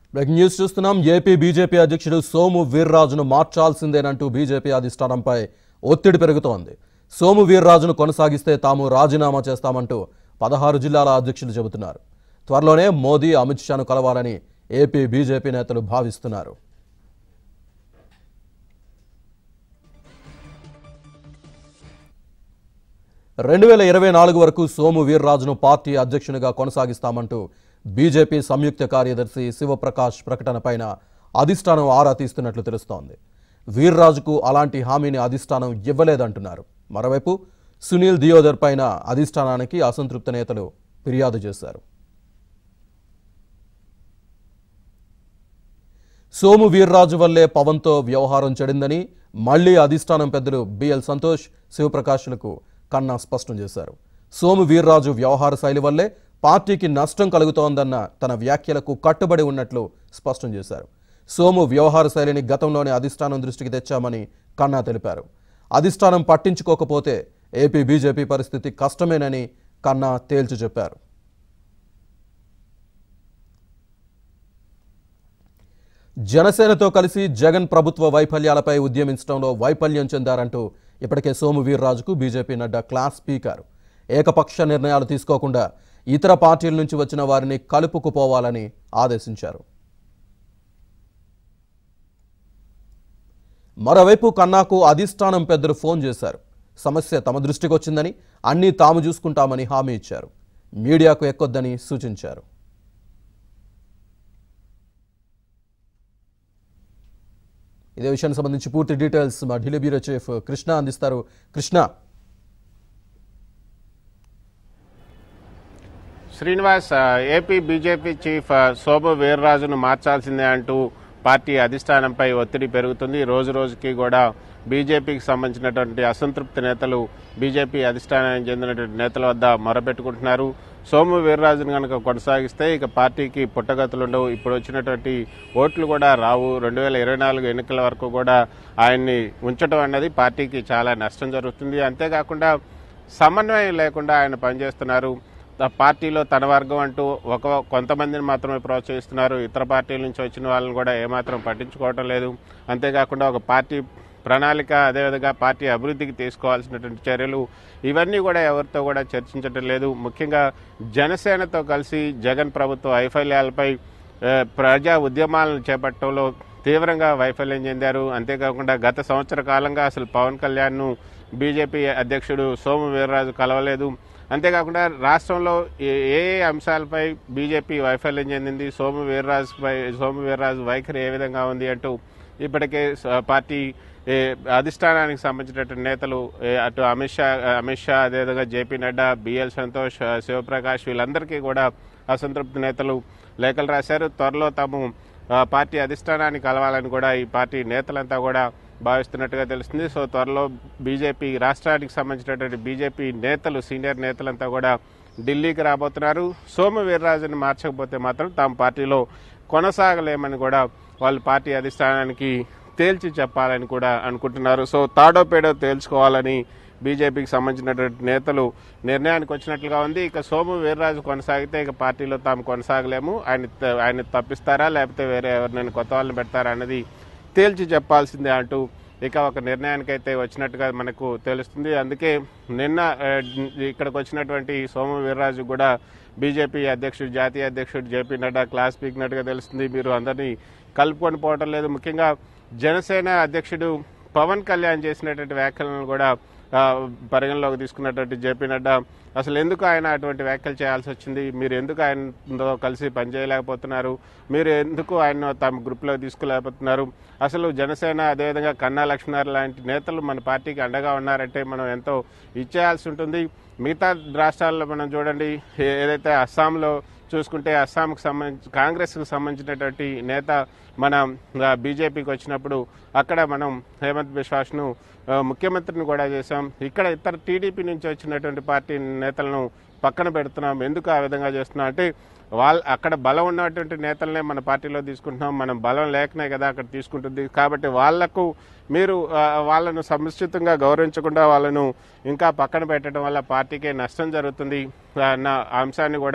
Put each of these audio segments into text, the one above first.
breaking news చూస్తున్నాం AP BJP అధ్యక్షుడు Somu వీర్రాజును మార్చాల్సిందేనంటూ BJP అధిష్టానంపై ఒత్తిడి పెరుగుతోంది సోము వీర్రాజును కొనసాగిస్తే తాము రాజీనామా చేస్తామంటూ పదహారు జిల్లాల అధ్యక్షులు చెబుతున్నారు త్వరలోనే మోదీ అమిత్ షాను కలవాలని ఏపీ బీజేపీ నేతలు భావిస్తున్నారు రెండు వేల ఇరవై నాలుగు వరకు సోము వీర్రాజును పార్టీ అధ్యక్షునిగా కొనసాగిస్తామంటూ బీజేపీ సంయుక్త కార్యదర్శి శివప్రకాష్ ప్రకటనపైన అధిష్టానం ఆరా తీస్తున్నట్లు తెలుస్తోంది వీర్రాజుకు అలాంటి హామీని అధిష్టానం ఇవ్వలేదంటున్నారు మరోవైపు సునీల్ దియోదర్ పైన అధిష్టానానికి అసంతృప్త నేతలు ఫిర్యాదు చేశారు సోము వీర్రాజు వల్లే పవన్తో వ్యవహారం చెడిందని మళ్లీ అధిష్టానం పెద్దలు బిఎల్ సంతోష్ శివప్రకాష్లకు కన్నా స్పష్టం చేశారు సోము వీర్రాజు వ్యవహార శైలి వల్లే పార్టీకి నష్టం కలుగుతోందన్న తన వ్యాఖ్యలకు కట్టుబడి ఉన్నట్లు స్పష్టం చేశారు సోము వ్యవహార శైలిని గతంలోనే అధిష్టానం దృష్టికి తెచ్చామని కన్నా తెలిపారు అధిష్టానం పట్టించుకోకపోతే ఏపీ బీజేపీ పరిస్థితి కష్టమేనని కన్నా తేల్చి చెప్పారు జనసేనతో కలిసి జగన్ ప్రభుత్వ వైఫల్యాలపై ఉద్యమించడంలో వైఫల్యం చెందారంటూ ఇప్పటికే సోము వీర్రాజుకు బీజేపీ నడ్డా క్లాస్ స్పీకర్ ఏకపక్ష నిర్ణయాలు తీసుకోకుండా ఇతర పార్టీల నుంచి వచ్చిన వారిని కలుపుకుపోవాలని ఆదేశించారు మరోవైపు కన్నాకు అధిష్టానం పెద్దలు ఫోన్ చేశారు సమస్య తమ దృష్టికి వచ్చిందని అన్నీ తాము చూసుకుంటామని హామీ ఇచ్చారు మీడియాకు ఎక్కొద్దని సూచించారు ఇదే విషయానికి సంబంధించి పూర్తి డీటెయిల్స్ మా ఢిల్లీ బ్యూరో చీఫ్ కృష్ణ అందిస్తారు కృష్ణ శ్రీనివాస్ ఆ, ఏపీ బీజేపీ చీఫ్ ఆ, శోభ వీర్రాజును మార్చాల్సిందే అంటూ పార్టీ అధిష్టానంపై ఒత్తిడి పెరుగుతుంది రోజు రోజుకి కూడా బీజేపీకి సంబంధించినటువంటి అసంతృప్తి నేతలు బీజేపీ అధిష్టానానికి చెందినటువంటి నేతల వద్ద మొరపెట్టుకుంటున్నారు సోము వీర్రాజును కనుక కొనసాగిస్తే ఇక పార్టీకి పుట్టగతులుండవు ఇప్పుడు వచ్చినటువంటి ఓట్లు కూడా రావు రెండు వేల ఇరవై నాలుగు ఎన్నికల వరకు కూడా ఆయన్ని ఉంచడం అన్నది పార్టీకి చాలా నష్టం జరుగుతుంది అంతేకాకుండా సమన్వయం లేకుండా ఆయన పనిచేస్తున్నారు త- పార్టీలో తన వర్గం అంటూ ఒక కొంతమందిని మాత్రమే ప్రోత్సహిస్తున్నారు ఇతర పార్టీల నుంచి వచ్చిన వాళ్ళని కూడా ఏమాత్రం పట్టించుకోవటం లేదు అంతేకాకుండా ఒక పార్టీ ప్రణాళిక అదేవిధంగా పార్టీ అభివృద్ధికి తీసుకోవాల్సినటువంటి చర్యలు ఇవన్నీ కూడా ఎవరితో కూడా చర్చించటం లేదు ముఖ్యంగా జనసేనతో కలిసి జగన్ ప్రభుత్వ వైఫల్యాలపై ఆ, ప్రజా ఉద్యమాలను చేపట్టడంలో తీవ్రంగా వైఫల్యం చెందారు అంతేకాకుండా గత సంవత్సర కాలంగా అసలు పవన్ కళ్యాణ్ను బీజేపీ అధ్యక్షుడు సోము వీర్రాజు కలవలేదు అంతేకాకుండా రాష్ట్రంలో ఏ ఏ అంశాలపై బీజేపీ వైఫల్యం చెందింది సోము వీర్రాజుపై సోము వీర్రాజు వైఖరి ఏ విధంగా ఉంది అంటూ ఇప్పటికే స- పార్టీ ఏ, అధిష్టానానికి సంబంధించినటువంటి నేతలు ఏ, అటు అమిత్ షా అమిత్ షా అదేవిధంగా జేపీ నడ్డా బిఎల్ సంతోష్ ఆ, శివప్రకాష్ వీళ్ళందరికీ కూడా అసంతృప్తి నేతలు లేఖలు రాశారు త్వరలో తాము ఆ, పార్టీ అధిష్టానాన్ని కలవాలని కూడా ఈ పార్టీ నేతలంతా కూడా భావిస్తున్నట్టుగా తెలుస్తుంది సో త్వరలో బీజేపీ రాష్ట్రానికి సంబంధించినటువంటి బీజేపీ నేతలు సీనియర్ నేతలంతా కూడా ఢిల్లీకి రాబోతున్నారు సోము వీర్రాజుని మార్చకపోతే మాత్రం తాము పార్టీలో కొనసాగలేమని కూడా వాళ్ళు పార్టీ అధిష్టానానికి తేల్చి చెప్పాలని కూడా అనుకుంటున్నారు సో తాడో పేడో తేల్చుకోవాలని బీజేపీకి సంబంధించినటువంటి నేతలు నిర్ణయానికి వచ్చినట్లుగా ఉంది ఇక సోము వీర్రాజు కొనసాగితే ఇక పార్టీలో తాము కొనసాగలేము ఆయన ఆయన తప్పిస్తారా లేకపోతే వేరే ఎవరినైనా కొత్త వాళ్ళని పెడతారా అన్నది తేల్చి చెప్పాల్సిందే అంటూ ఇక ఒక నిర్ణయానికైతే వచ్చినట్టుగా మనకు తెలుస్తుంది అందుకే నిన్న ఆ, ఇక్కడికి వచ్చినటువంటి సోము వీర్రాజు కూడా బీజేపీ అధ్యక్షుడు జాతీయ అధ్యక్షుడు జేపీ నడ్డా క్లాస్ పీకినట్టుగా తెలుస్తుంది మీరు అందరినీ కలుపుకొని పోవటం లేదు ముఖ్యంగా జనసేన అధ్యక్షుడు పవన్ కళ్యాణ్ చేసినటువంటి వ్యాఖ్యలను కూడా ఆ, పరిగణలోకి తీసుకున్నటువంటి జేపీ నడ్డా అసలు ఎందుకు ఆయన అటువంటి వ్యాఖ్యలు చేయాల్సి వచ్చింది మీరు ఎందుకు ఆయనతో కలిసి పనిచేయలేకపోతున్నారు మీరు ఎందుకు ఆయన తమ గ్రూప్లో తీసుకోలేకపోతున్నారు అసలు జనసేన అదేవిధంగా కన్నా లక్ష్మణారావు లాంటి నేతలు మన పార్టీకి అండగా ఉన్నారంటే మనం ఎంతో ఇచ్చేయాల్సి ఉంటుంది మిగతా రాష్ట్రాల్లో మనం చూడండి ఏ- ఏదైతే అస్సాంలో చూసుకుంటే అస్సాంకి సంబంధించి కాంగ్రెస్కి సంబంధించినటువంటి నేత మన ఆ, బీజేపీకి వచ్చినప్పుడు అక్కడ మనం హేమంత్ బిశ్వాస్ను ఆ, ముఖ్యమంత్రిని కూడా చేశాం ఇక్కడ ఇతర టీడీపీ నుంచి వచ్చినటువంటి పార్టీ నేతలను పక్కన పెడుతున్నాం ఎందుకు ఆ విధంగా చేస్తున్నాం అంటే వాళ్ళ అక్కడ బలం ఉన్నటువంటి నేతలనే మన పార్టీలో తీసుకుంటున్నాం మనం బలం లేకనే కదా అక్కడ తీసుకుంటుంది కాబట్టి వాళ్లకు మీరు ఆ, వాళ్ళను సముచితంగా గౌరవించకుండా వాళ్ళను ఇంకా పక్కన పెట్టడం వల్ల పార్టీకే నష్టం జరుగుతుంది అన్న అంశాన్ని కూడా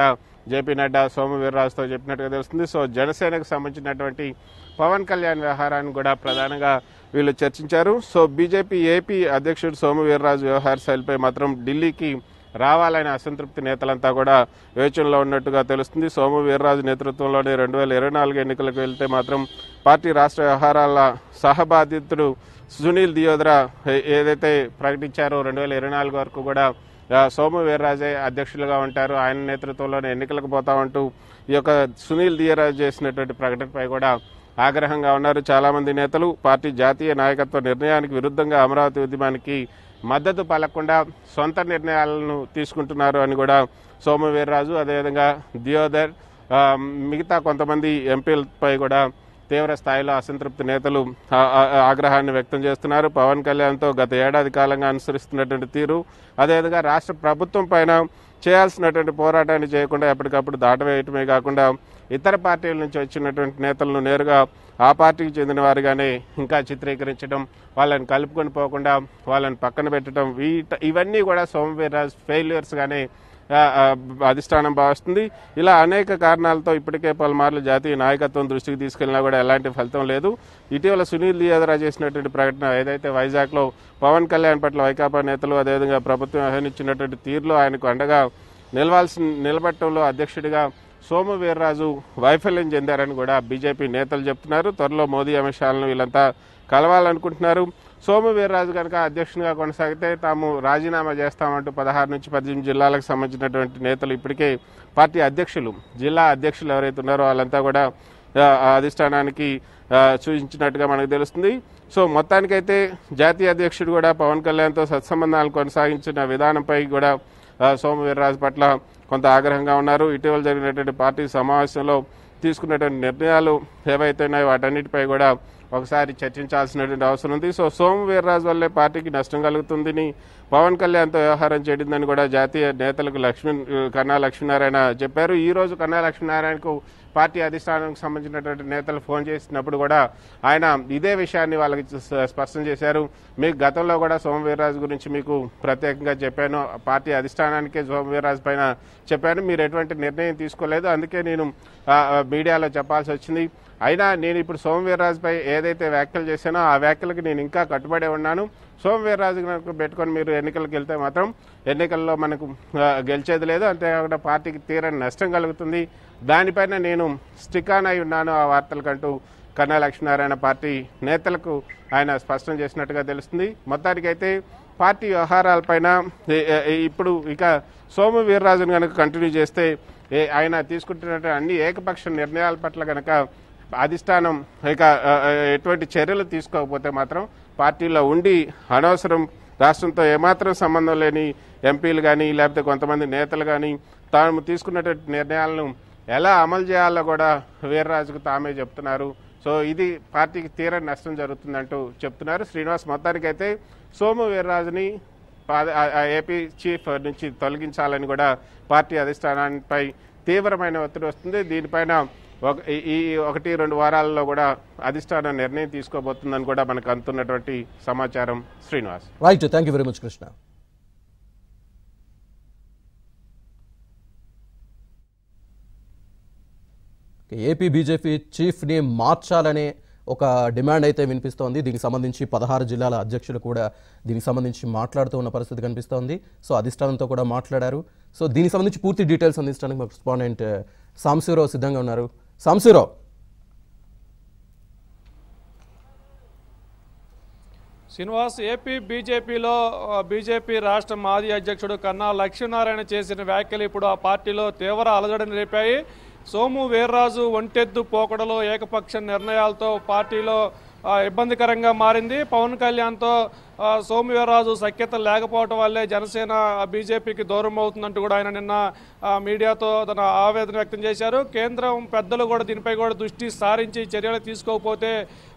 జేపీ నడ్డా సోము వీర్రాజుతో చెప్పినట్టుగా తెలుస్తుంది సో జనసేనకు సంబంధించినటువంటి పవన్ కళ్యాణ్ వ్యవహారాన్ని కూడా ప్రధానంగా వీళ్ళు చర్చించారు సో బీజేపీ ఏపీ అధ్యక్షుడు సోము వీర్రాజు వ్యవహార శైలిపై మాత్రం ఢిల్లీకి రావాలనే అసంతృప్తి నేతలంతా కూడా యోచనలో ఉన్నట్టుగా తెలుస్తుంది సోము వీర్రాజు నేతృత్వంలోని రెండు వేల ఇరవై నాలుగు ఎన్నికలకు వెళ్తే మాత్రం పార్టీ రాష్ట్ర వ్యవహారాల సహబాధితుడు సునీల్ దియోదరా ఏ- ఏదైతే ప్రకటించారో రెండు వేల ఇరవై నాలుగు వరకు కూడా ఆ, సోము వీర్రాజే అధ్యక్షులుగా ఉంటారు ఆయన నేతృత్వంలోనే ఎన్నికలకు పోతామంటూ ఈ యొక్క సునీల్ దియరాజ్ చేసినటువంటి ప్రకటనపై కూడా ఆగ్రహంగా ఉన్నారు చాలా మంది నేతలు పార్టీ జాతీయ నాయకత్వ నిర్ణయానికి విరుద్ధంగా అమరావతి ఉద్యమానికి మద్దతు పలకుండా సొంత నిర్ణయాలను తీసుకుంటున్నారు అని కూడా సోము వీర్రాజు అదేవిధంగా దియోదర్ ఆ, మిగతా కొంతమంది ఎంపీలపై కూడా తీవ్ర స్థాయిలో అసంతృప్తి నేతలు ఆ- ఆ- ఆగ్రహాన్ని వ్యక్తం చేస్తున్నారు పవన్ కళ్యాణ్తో గత ఏడాది కాలంగా అనుసరిస్తున్నటువంటి తీరు అదేవిధంగా రాష్ట్ర ప్రభుత్వం పైన చేయాల్సినటువంటి పోరాటాన్ని చేయకుండా ఎప్పటికప్పుడు దాటవేయటమే కాకుండా ఇతర పార్టీల నుంచి వచ్చినటువంటి నేతలను నేరుగా ఆ పార్టీకి చెందిన వారిగానే ఇంకా చిత్రీకరించడం వాళ్ళని కలుపుకొని పోకుండా వాళ్ళని పక్కన పెట్టడం వీట ఇవన్నీ కూడా సోమవీర్రాజ్ ఫెయిల్యూర్స్గానే ఆ, ఆ, అధిష్టానం భావిస్తుంది ఇలా అనేక కారణాలతో ఇప్పటికే పలుమార్లు జాతీయ నాయకత్వం దృష్టికి తీసుకెళ్లినా కూడా ఎలాంటి ఫలితం లేదు ఇటీవల సునీల్ దియోదరా చేసినటువంటి ప్రకటన ఏదైతే వైజాగ్లో పవన్ కళ్యాణ్ పట్ల వైకాపా నేతలు అదేవిధంగా ప్రభుత్వం వ్యవహరించినటువంటి తీరులో ఆయనకు అండగా నిలవాల్సిన నిలబట్టంలో అధ్యక్షుడిగా సోము వీర్రాజు వైఫల్యం చెందారని కూడా బీజేపీ నేతలు చెప్తున్నారు త్వరలో మోదీ అమిత్ షాలను వీళ్ళంతా కలవాలనుకుంటున్నారు సోము వీర్రాజు కనుక అధ్యక్షునిగా కొనసాగితే తాము రాజీనామా చేస్తామంటూ పదహారు నుంచి పద్దెనిమిది జిల్లాలకు సంబంధించినటువంటి నేతలు ఇప్పటికే పార్టీ అధ్యక్షులు జిల్లా అధ్యక్షులు ఎవరైతే ఉన్నారో వాళ్ళంతా కూడా ఆ, ఆ అధిష్టానానికి ఆ, సూచించినట్టుగా మనకు తెలుస్తుంది సో మొత్తానికైతే జాతీయ అధ్యక్షుడు కూడా పవన్ కళ్యాణ్తో సత్సంబంధాలు కొనసాగించిన విధానంపై కూడా ఆ, సోము వీర్రాజు పట్ల కొంత ఆగ్రహంగా ఉన్నారు ఇటీవల జరిగినటువంటి పార్టీ సమావేశంలో తీసుకున్నటువంటి నిర్ణయాలు ఏవైతే ఉన్నాయో వాటన్నిటిపై కూడా ఒకసారి చర్చించాల్సినటువంటి అవసరం ఉంది సో సోము వీర్రాజు వల్లే పార్టీకి నష్టం కలుగుతుందని పవన్ కళ్యాణ్తో వ్యవహారం చేయడిందని కూడా జాతీయ నేతలకు లక్ష్మీ కన్నా లక్ష్మీనారాయణ చెప్పారు ఈ రోజు కన్నా లక్ష్మీనారాయణకు పార్టీ అధిష్టానానికి సంబంధించినటువంటి నేతలు ఫోన్ చేసినప్పుడు కూడా ఆయన ఇదే విషయాన్ని వాళ్ళకి స- స్పష్టం చేశారు మీకు గతంలో కూడా సోమ వీర్రాజు గురించి మీకు ప్రత్యేకంగా చెప్పాను పార్టీ అధిష్టానానికే సోమ వీర్రాజు పైన చెప్పాను మీరు ఎటువంటి నిర్ణయం తీసుకోలేదు అందుకే నేను ఆ, ఆ, మీడియాలో చెప్పాల్సి వచ్చింది అయినా నేను ఇప్పుడు సోమ వీర్రాజుపై ఏదైతే వ్యాఖ్యలు చేశానో ఆ వ్యాఖ్యలకు నేను ఇంకా కట్టుబడి ఉన్నాను సోమ వీర్రాజు కనుక పెట్టుకొని మీరు ఎన్నికలకు వెళ్తే మాత్రం ఎన్నికల్లో మనకు ఆ, గెలిచేది లేదు అంతేకాకుండా పార్టీకి తీరని నష్టం కలుగుతుంది దానిపైన నేను స్టిక్ ఆన్ అయి ఉన్నాను ఆ వార్తలకంటూ కన్నా లక్ష్మీనారాయణ పార్టీ నేతలకు ఆయన స్పష్టం చేసినట్టుగా తెలుస్తుంది మొత్తానికైతే పార్టీ వ్యవహారాలపైన ఏ- ఏ- ఇప్పుడు ఇక సోము వీర్రాజును కనుక కంటిన్యూ చేస్తే ఏ- ఆయన తీసుకుంటున్న అన్ని ఏకపక్ష నిర్ణయాల పట్ల కనుక అధిష్టానం ఇక ఆ, ఆ, ఎటువంటి చర్యలు తీసుకోకపోతే మాత్రం పార్టీలో ఉండి అనవసరం రాష్ట్రంతో ఏమాత్రం సంబంధం లేని ఎంపీలు కానీ లేకపోతే కొంతమంది నేతలు కానీ తాము తీసుకున్నటువంటి నిర్ణయాలను ఎలా అమలు చేయాలో కూడా వీర్రాజుకు తామే చెప్తున్నారు సో ఇది పార్టీకి తీరని నష్టం జరుగుతుందంటూ చెప్తున్నారు శ్రీనివాస్ మొత్తానికైతే సోము వీర్రాజుని పా- ఆ- ఆ ఏపీ చీఫ్ నుంచి తొలగించాలని కూడా పార్టీ అధిష్టానానికి తీవ్రమైన ఒత్తిడి వస్తుంది దీనిపైన ఒక ఈ- ఈ ఒకటి రెండు వారాల్లో కూడా అధిష్టానం నిర్ణయం తీసుకోబోతుందని కూడా మనకు అందుతున్నటువంటి సమాచారం Srinivas right thank you very much Krishna AP BJP చీఫ్ని మార్చాలనే ఒక డిమాండ్ అయితే వినిపిస్తోంది దీనికి సంబంధించి పదహారు జిల్లాల అధ్యక్షులు కూడా దీనికి సంబంధించి మాట్లాడుతూ ఉన్న పరిస్థితి కనిపిస్తోంది సో అధిష్టానంతో కూడా మాట్లాడారు సో దీనికి సంబంధించి పూర్తి డీటెయిల్స్ అందించడానికి మా రెస్పాండెంట్ సాంశీరావు సిద్ధంగా ఉన్నారు సాంశీరావు శ్రీనివాస్ ఏపీ బీజేపీలో ఆ, బీజేపీ రాష్ట్ర మాజీ అధ్యక్షుడు కన్నా లక్ష్మీనారాయణ చేసిన వ్యాఖ్యలు ఇప్పుడు ఆ పార్టీలో తీవ్ర అలజడిని రేపాయి సోము వీర్రాజు ఒంటెద్దు పోకడలో ఏకపక్ష నిర్ణయాలతో పార్టీలో ఆ, ఇబ్బందికరంగా మారింది పవన్ కళ్యాణ్తో ఆ, సోము వీర్రాజు సఖ్యత లేకపోవడం వల్లే జనసేన బీజేపీకి దూరం అవుతుందంటూ కూడా ఆయన నిన్న ఆ, మీడియాతో తన ఆవేదన వ్యక్తం చేశారు కేంద్రం పెద్దలు కూడా దీనిపై కూడా దృష్టి సారించి చర్యలు తీసుకోకపోతే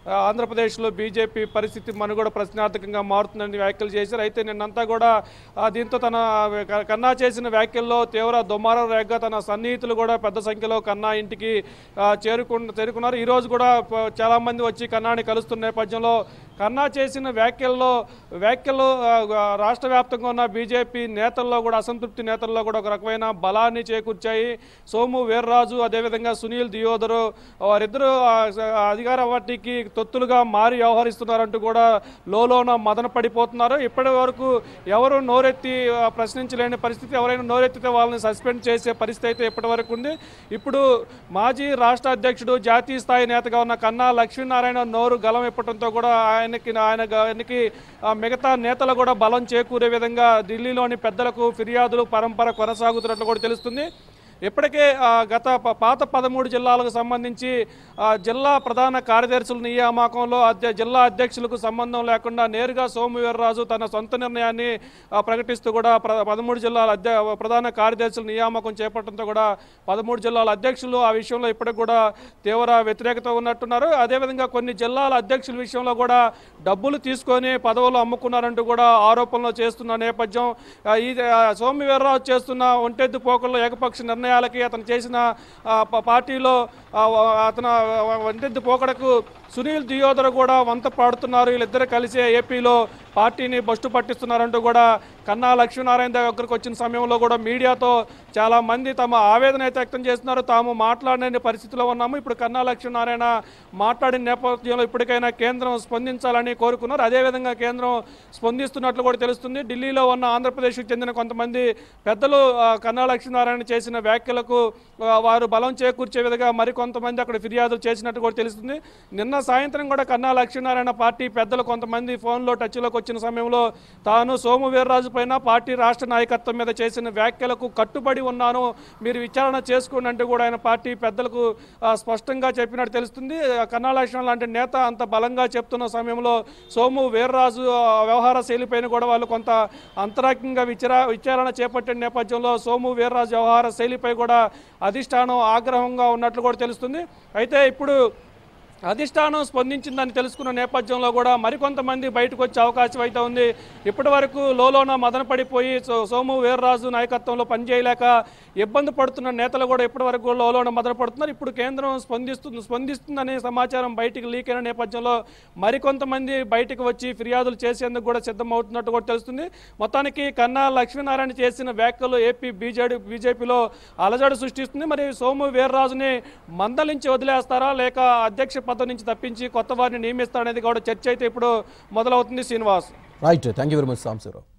ఆ, ఆంధ్రప్రదేశ్లో బీజేపీ పరిస్థితి మనుగడ ప్రశ్నార్థకంగా మారుతుందని వ్యాఖ్యలు చేశారు అయితే నిన్నంతా కూడా ఆ, దీంతో తన క- కన్నా చేసిన వ్యాఖ్యల్లో తీవ్ర దుమారం రేగ్గా తన సన్నిహితులు కూడా పెద్ద సంఖ్యలో కన్నా ఇంటికి ఆ, చేరుకు చేరుకున్నారు ఈ రోజు కూడా ప- చాలా మంది వచ్చి కన్నాని కలుస్తున్న నేపథ్యంలో కన్నా చేసిన వ్యాఖ్యల్లో వ్యాఖ్యలు ఆ, ఆ, రాష్ట్ర వ్యాప్తంగా ఉన్న బీజేపీ నేతల్లో కూడా అసంతృప్తి నేతల్లో కూడా ఒక రకమైన బలాన్ని చేకూర్చాయి సోము వీర్రాజు అదేవిధంగా సునీల్ దియోదరు వారిద్దరూ ఆ, స- అధికార పార్టీకి తొత్తులుగా మారి వ్యవహరిస్తున్నారంటూ కూడా లోలోన మదన పడిపోతున్నారు ఇప్పటి వరకు ఎవరు నోరెత్తి ఆ, ప్రశ్నించలేని పరిస్థితి ఎవరైనా నోరెత్తితే వాళ్ళని సస్పెండ్ చేసే పరిస్థితి అయితే ఇప్పటి వరకు ఉంది ఇప్పుడు మాజీ రాష్ట్ర అధ్యక్షుడు జాతీయ స్థాయి నేతగా ఉన్న కన్నా లక్ష్మీనారాయణ నోరు గలం ఇప్పడంతో కూడా ఆయనకి ఆయన ఆయనకి ఆ, మిగతా నేతలు కూడా బలం చేకూరే విధంగా ఢిల్లీలోని పెద్దలకు ఫిర్యాదులు పరంపర కొనసాగుతున్నట్లు కూడా తెలుస్తుంది ఇప్పటికే ఆ, గత ప- పాత పదమూడు జిల్లాలకు సంబంధించి ఆ, జిల్లా ప్రధాన కార్యదర్శుల నియామకంలో అధ్య జిల్లా అధ్యక్షులకు సంబంధం లేకుండా నేరుగా సోమవీర్రాజు తన సొంత నిర్ణయాన్ని ఆ, ప్రకటిస్తూ కూడా ప్ర- పదమూడు జిల్లాల అధ్య ప్రధాన కార్యదర్శుల నియామకం చేపట్టడంతో కూడా పదమూడు జిల్లాల అధ్యక్షులు ఆ విషయంలో ఇప్పటికి కూడా తీవ్ర వ్యతిరేకత ఉన్నట్టున్నారు అదేవిధంగా కొన్ని జిల్లాల అధ్యక్షుల విషయంలో కూడా డబ్బులు తీసుకొని పదవులు అమ్ముకున్నారంటూ కూడా ఆరోపణలు చేస్తున్న నేపథ్యం ఆ, ఈ ఆ, సోమవీర్రాజు చేస్తున్న ఒంటెద్దు పోకల్లో ఏకపక్ష నిర్ణయాలకి అతను చేసిన ఆ, ప- పార్టీలో ఆ, వ- అతను ఆ, ఒంటెద్దు పోకడకు సునీల్ దియోదర్ కూడా వంత పాడుతున్నారు వీళ్ళిద్దరు కలిసి ఏపీలో పార్టీని బస్టు పట్టిస్తున్నారంటూ కూడా కన్నా లక్ష్మీనారాయణ దగ్గరకు వచ్చిన సమయంలో కూడా మీడియాతో చాలా మంది తమ ఆవేదన అయితే వ్యక్తం చేస్తున్నారు తాము మాట్లాడలేని పరిస్థితిలో ఉన్నాము ఇప్పుడు కన్నా లక్ష్మీనారాయణ మాట్లాడిన నేపథ్యంలో ఇప్పటికైనా కేంద్రం స్పందించాలని కోరుకున్నారు అదేవిధంగా కేంద్రం స్పందిస్తున్నట్లు కూడా తెలుస్తుంది ఢిల్లీలో ఉన్న ఆంధ్రప్రదేశ్కి చెందిన కొంతమంది పెద్దలు ఆ, కన్నా లక్ష్మీనారాయణ చేసిన వ్యాఖ్యలకు ఆ, వారు బలం చేకూర్చే విధంగా మరికొంతమంది అక్కడ ఫిర్యాదులు చేసినట్టు కూడా తెలుస్తుంది నిన్న సాయంత్రం కూడా కన్నా లక్ష్మీనారాయణ పార్టీ పెద్దలు కొంతమంది ఫోన్లో టచ్లోకి వచ్చిన సమయంలో తాను సోము వీర్రాజు పైన పార్టీ రాష్ట్ర నాయకత్వం మీద చేసిన వ్యాఖ్యలకు కట్టుబడి ఉన్నాను మీరు విచారణ చేసుకోండి అంటూ కూడా ఆయన పార్టీ పెద్దలకు ఆ, స్పష్టంగా చెప్పినట్టు తెలుస్తుంది ఆ, కన్నా లక్ష్మణ్ లాంటి నేత అంత బలంగా చెప్తున్న సమయంలో సోము వీర్రాజు ఆ, వ్యవహార శైలిపైన కూడా వాళ్ళు కొంత అంతరాత్మకంగా విచార విచారణ చేపట్టిన నేపథ్యంలో సోము వీర్రాజు వ్యవహార శైలిపై కూడా అధిష్టానం ఆగ్రహంగా ఉన్నట్లు కూడా తెలుస్తుంది అయితే ఇప్పుడు అధిష్టానం స్పందించిందని తెలుసుకున్న నేపథ్యంలో కూడా మరికొంతమంది బయటకు వచ్చే అవకాశం అయితే ఉంది ఇప్పటి వరకు లోలోన మదన పడిపోయి సో- సోము వీర్రాజు నాయకత్వంలో పనిచేయలేక ఇబ్బంది పడుతున్న నేతలు కూడా ఇప్పటి వరకు లోలోన మదన పడుతున్నారు ఇప్పుడు కేంద్రం స్పందిస్తుంది స్పందిస్తుందనే సమాచారం బయటికి లీక్ అయిన నేపథ్యంలో మరికొంతమంది బయటకు వచ్చి ఫిర్యాదులు చేసేందుకు కూడా సిద్ధమవుతున్నట్టు కూడా తెలుస్తుంది మొత్తానికి కన్నా లక్ష్మీనారాయణ చేసిన వ్యాఖ్యలు ఏపీ బీజేడీ బీజేపీలో అలజడి సృష్టిస్తుంది మరి సోము వీర్రాజుని మందలించి వదిలేస్తారా లేక అధ్యక్ష పదవి నుంచి తప్పించి కొత్త వారిని నియమిస్తారనేది కూడా చర్చ అయితే ఇప్పుడు మొదలవుతుంది Srinivas right thank you very much Samsi Rao